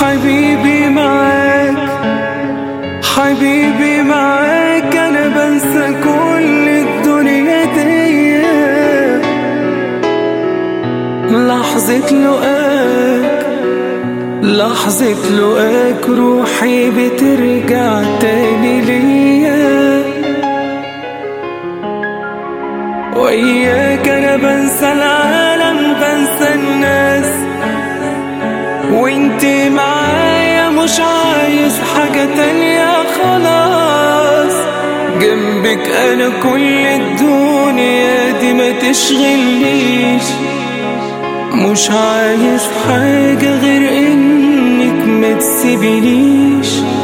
حبيبي معاك حبيبي معاك انا بنسى كل الدنيا دي لحظة لقاك لحظة لقاك روحي بترجع تاني ليا وإياك أنا بنسى العالم بنسى الناس وانت معايا مش عايز حاجة تانية خلاص جنبك أنا كل الدنيا دي ما تشغلنيش مش عايز حاجة غير إنك ما تسيبنيش